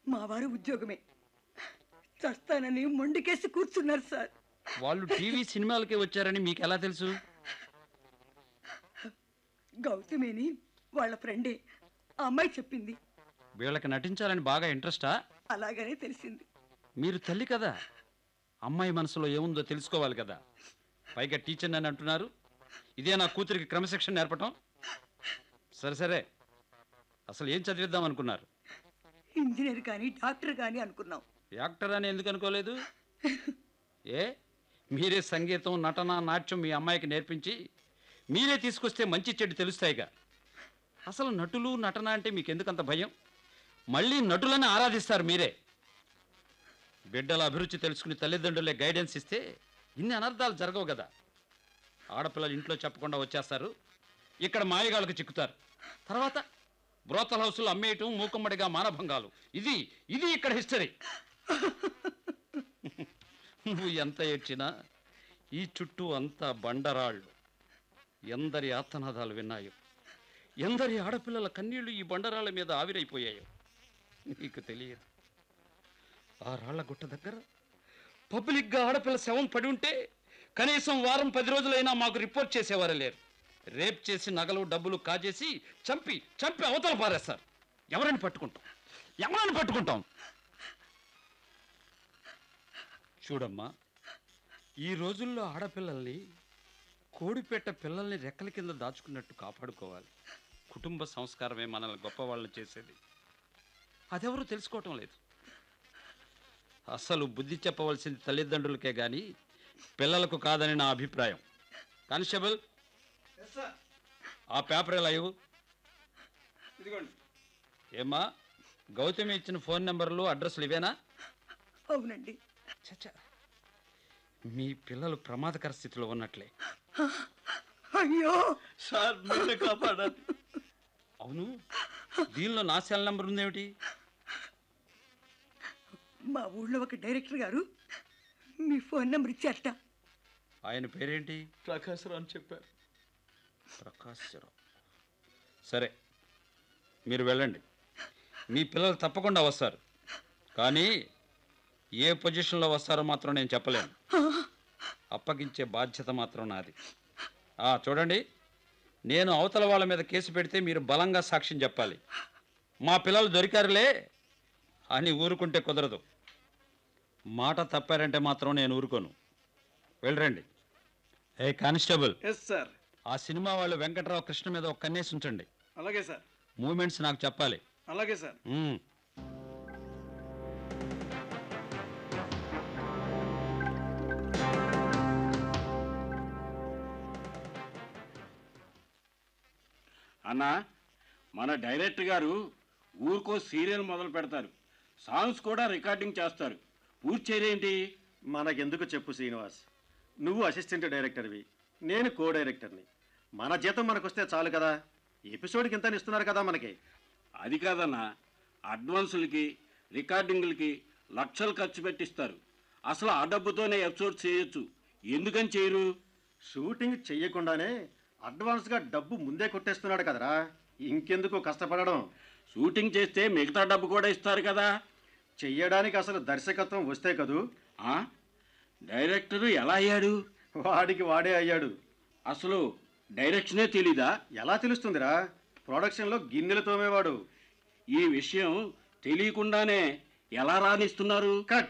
మా వారు ఉద్యోగమే చస్తానని మొండికేసి కూర్చున్నారు సార్ వాళ్ళు టీవీ సినిమాలకే వచ్చారని మీకు ఎలా తెలుసు గౌతమిని వాళ్ళ ఫ్రెండే ఆ అమ్మాయి చెప్పింది వీళ్ళకి నటించాలని బాగా ఇంట్రెస్టా అలాగనే తెలిసింది మీరు తల్లి కదా అమ్మాయి మనసులో ఏముందో తెలుసుకోవాలి కదా పైగా టీచర్ అని అంటున్నారు ఇదే నా కూతురికి క్రమశిక్షణ నేర్పటం సరే సరే అసలు ఏం చదివిద్దాం అనుకున్నారు ఇంజనీర్ కానీ డాక్టర్ కానీ అనుకున్నాం యాక్టర్ అని ఎందుకు అనుకోలేదు ఏ మీరే సంగీతం నటన నాట్యం మీ అమ్మాయికి నేర్పించి మీరే తీసుకొస్తే మంచి చెడు తెలుస్తాయిగా అసలు నటులు నటన అంటే మీకు ఎందుకంత భయం మళ్ళీ నటులను ఆరాధిస్తారు మీరే బిడ్డల అభిరుచి తెలుసుకుని తల్లిదండ్రులే గైడెన్స్ ఇస్తే ఇన్ని అనర్థాలు జరగవు కదా ఆడపిల్లలు ఇంట్లో చెప్పకుండా వచ్చేస్తారు ఇక్కడ మాయగాళ్ళకు చిక్కుతారు తర్వాత బ్రోతల్ హౌసులు అమ్మేయటం మూకుమ్మడిగా మానభంగాలు ఇది ఇది ఇక్కడ హిస్టరీ నువ్వు ఎంత ఏడ్చినా ఈ చుట్టూ అంతా బండరాళ్ళు ఎందరి ఆర్తనాదాలు విన్నాయో ఎందరి ఆడపిల్లల కన్నీళ్లు ఈ బండరాళ్ళ మీద ఆవిరైపోయాయో నీకు తెలియదు ఆ రాళ్ల గుట్ట దగ్గర పబ్లిక్గా ఆడపిల్ల శవం పడి ఉంటే కనీసం వారం పది రోజులైనా మాకు రిపోర్ట్ చేసేవారు లేరు రేప్ చేసి నగలు డబ్బులు కాజేసి చంపి చంపి అవతల పారేస్తారు ఎవరిని పట్టుకుంటాం ఎవరిని పట్టుకుంటాం చూడమ్మా ఈ రోజుల్లో ఆడపిల్లల్ని కోడిపెట్ట పిల్లల్ని రెక్కల కింద దాచుకున్నట్టు కాపాడుకోవాలి కుటుంబ సంస్కారమే మనల్ని గొప్పవాళ్ళని చేసేది అదెవరూ తెలుసుకోవటం లేదు అసలు బుద్ధి చెప్పవలసింది తల్లిదండ్రులకే గాని పిల్లలకు కాదని నా అభిప్రాయం కానిస్టేబుల్ ఆ పేపర్ ఎలా ఇవ్వు ఇదిగోండి ఏమ్మా గౌతమి ఇచ్చిన ఫోన్ నెంబర్లు అడ్రస్లు ఇవేనా అవునండి చచ్చా మీ పిల్లలు ప్రమాదకర స్థితిలో ఉన్నట్లే అయ్యో సార్ మీరే కాపాడాలి అవును దీనిలో నా సెల్ నెంబర్ ఉందేమిటి మా ఊళ్ళో ఒక డైరెక్టర్ గారు మీ ఫోన్ నెంబర్ ఇచ్చారట ఆయన పేరేంటి ప్రకాశ్రావు అని చెప్పారు ప్రకాశ్రావు సరే మీరు వెళ్ళండి మీ పిల్లలు తప్పకుండా వస్తారు కానీ ఏ పొజిషన్లో వస్తారో మాత్రం నేను చెప్పలేను అప్పగించే బాధ్యత మాత్రం నాది ఆ, చూడండి నేను అవతల వాళ్ళ మీద కేసు పెడితే మీరు బలంగా సాక్ష్యం చెప్పాలి మా పిల్లలు దొరికారులే అని ఊరుకుంటే కుదరదు మాట తప్పారంటే మాత్రం నేను ఊరుకోను వెళ్ళరండి ఏ కానిస్టేబుల్ ఎస్ సార్ ఆ సినిమా వాళ్ళు వెంకట్రావు కృష్ణ మీద ఒక కన్నేసి ఉంచండి అలాగే సార్ మూమెంట్స్ నాకు చెప్పాలి అలాగే సార్ మ్మ్. అన్నా మన డైరెక్టర్ గారు ఊరికో సీరియల్ మొదలు పెడతారు సాంగ్స్ కూడా రికార్డింగ్ చేస్తారు పూర్తి చేయరేంటి మనకెందుకు చెప్పు శ్రీనివాస్ నువ్వు అసిస్టెంట్ డైరెక్టర్వి నేను కో డైరెక్టర్ని మన జీతం మనకొస్తే చాలు కదా ఎపిసోడ్కి ఇంత ఇస్తున్నారు కదా మనకి అది కాదన్నా అడ్వాన్సులకి రికార్డింగ్లకి లక్షలు ఖర్చు పెట్టిస్తారు అసలు ఆ డబ్బుతోనే ఎపిసోడ్ చేయొచ్చు ఎందుకని చేయరు షూటింగ్ చెయ్యకుండానే అడ్వాన్స్గా డబ్బు ముందే కొట్టేస్తున్నాడు కదరా ఇంకెందుకు కష్టపడడం షూటింగ్ చేస్తే మిగతా డబ్బు కూడా ఇస్తారు కదా చెయ్యడానికి అసలు దర్శకత్వం వస్తే కదూ ఆ? డైరెక్టరు ఎలా అయ్యాడు వాడికి వాడే అయ్యాడు అసలు డైరెక్షనే తెలీదా ఎలా తెలుస్తుందిరా ప్రొడక్షన్లో గిన్నెలు తోమేవాడు ఈ విషయం తెలియకుండానే ఎలా రాణిస్తున్నారు కట్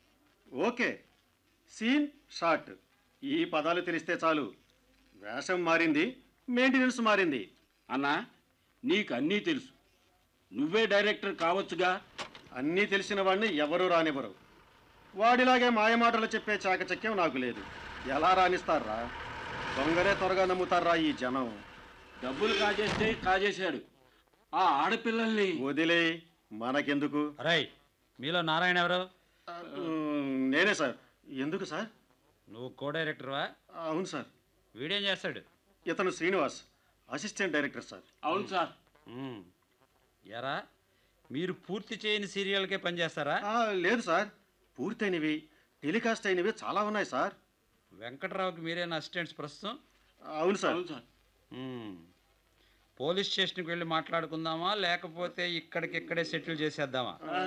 ఓకే సీన్ షాట్ ఈ పదాలు తెలిస్తే చాలు వేషం మారింది మెయింటెనెన్స్ మారింది అన్నా నీకు అన్నీ తెలుసు నువ్వే డైరెక్టర్ కావచ్చుగా అన్నీ తెలిసిన వాడిని ఎవరూ రానివ్వరు వాడిలాగే మాయమాటలు చెప్పే చాకచక్యం నాకు లేదు ఎలా రాణిస్తారా దొంగరే త్వరగా నమ్ముతారా ఈ జనం డబ్బులు కాజేస్తే కాజేశాడు ఆ ఆడపిల్లల్ని వదిలే మనకెందుకు రై మీలో నారాయణ ఎవరు ఉమ్, నేనే సార్ ఎందుకు సార్ నువ్వు కో డైరెక్టర్వా అవును సార్ వీడేం చేస్తాడు ఇతను శ్రీనివాస్ అసిస్టెంట్ డైరెక్టర్ సార్ అవును సార్ మ్మ్. ఎరా మీరు పూర్తి చేయని సీరియల్కే పనిచేస్తారా ఆ, లేదు సార్ పూర్తయినవి టెలికాస్ట్ అయినవి చాలా ఉన్నాయి సార్ వెంకట్రావుకి మీరేనా అసిస్టెంట్స్ ప్రస్తుతం అవును సార్ అవును సార్ మ్మ్. పోలీస్ స్టేషన్కి వెళ్ళి మాట్లాడుకుందామా లేకపోతే ఇక్కడికిక్కడే సెటిల్ చేసేద్దామా